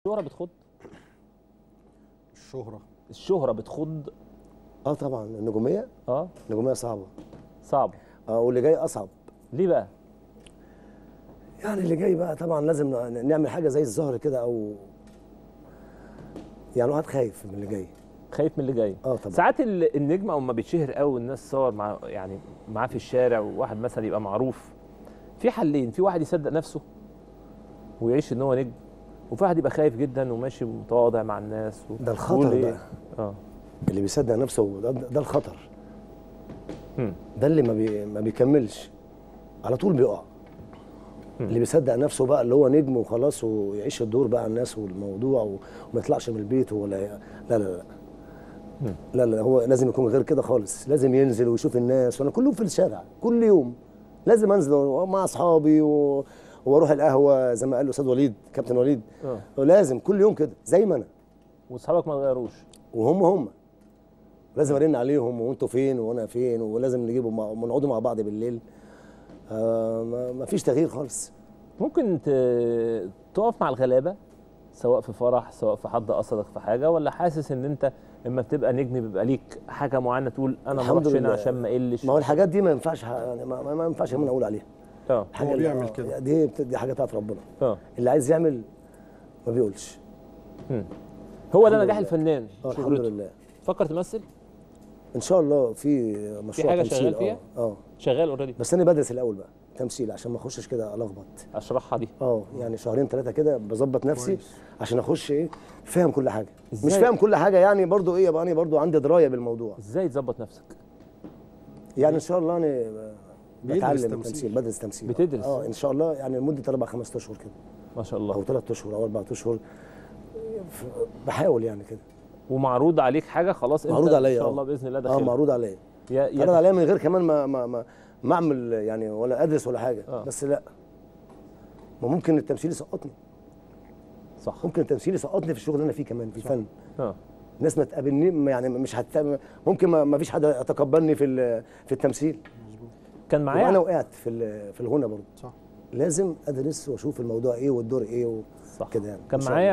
الشهرة بتخض الشهرة الشهرة بتخض اه طبعا النجوميه اه النجوميه صعبه صعب اه واللي جاي اصعب ليه بقى يعني اللي جاي بقى طبعا لازم ن- نعمل حاجه زي الزهر كده او يعني الواحد خايف من اللي جاي خايف من اللي جاي اه طبعا ساعات ال- النجم اما بيتشهر قوي والناس صور مع يعني معاه في الشارع وواحد مثلا يبقى معروف في حلين في واحد يصدق نفسه ويعيش ان هو نجم وفي واحد يبقى خايف جدا وماشي متواضع مع الناس و... ده الخطر ويقول بقى اه اللي بيصدق نفسه ده, ده الخطر مم. ده اللي ما, بي ما بيكملش على طول بيقع مم. اللي بيصدق نفسه بقى اللي هو نجم وخلاص ويعيش الدور بقى على الناس والموضوع و- وما يطلعش من البيت ولا لا لا لا مم. لا لا هو لازم يكون غير كده خالص لازم ينزل ويشوف الناس وانا كل يوم في الشارع كل يوم لازم انزل مع اصحابي و... واروح القهوه زي ما قال الاستاذ وليد كابتن وليد اه لازم كل يوم كده زي ما انا واصحابك ما تغيروش وهم هم لازم ارن عليهم وانتوا فين وانا فين ولازم نجيبوا مع... ونقعدوا مع بعض بالليل آه ما... ما فيش تغيير خالص ممكن ت... تقف مع الغلابه سواء في فرح سواء في حد قصدك في حاجه ولا حاسس ان انت لما بتبقى نجم بيبقى ليك حاجه معينه تقول انا ما الحمد اروحش هنا لله. عشان ما اقلش ما هو الحاجات دي ما ينفعش ح- يعني ما, ما- ما ينفعش كمان اقول عليها اه حاجة هو اللي- بيعمل آه، كده. دي بت- دي حاجه بتاعت ربنا اه اللي عايز يعمل ما بيقولش مم. هو ده الحمد نجاح لله. الفنان اه الحمد شهرته لله فكر تمثل ان شاء الله في مشروع حاجة تمثيل شغال فيها؟ اه اه شغال اوريدي بس انا بدرس الاول بقى تمثيل عشان ما اخشش كده الخبط اشرحها دي اه يعني شهرين ثلاثه كده بظبط نفسي كويس. عشان اخش ايه فاهم كل حاجه مش إزاي؟ فاهم كل حاجه يعني برضو ايه يبقى انا برضو عندي درايه بالموضوع ازاي تظبط نفسك يعني ان شاء الله انا بيدرس بتعلم تمثيل. تمثيل بدرس تمثيل بتدرس؟ اه ان شاء الله يعني لمده اربع خمس اشهر كده ما شاء او الله ثلاث اشهر او اربع اشهر ف- بحاول يعني كده ومعروض عليك حاجه خلاص انت معروض عليا ان شاء آه. الله باذن الله اه داخل معروض عليا يا معروض يا عليا من غير كمان ما ما ما, ما اعمل يعني ولا ادرس ولا حاجه آه. بس لا ما ممكن التمثيل يسقطني صح ممكن التمثيل يسقطني في الشغل اللي انا فيه كمان في الفن اه الناس ما تقابلني يعني مش هت ممكن ما, ما فيش حد يتقبلني في ال- في التمثيل كان وانا معايا وقعت في ال- في الغنى برضه صح لازم ادرس واشوف الموضوع ايه والدور ايه صح وكده يعني كان إن شاء معايا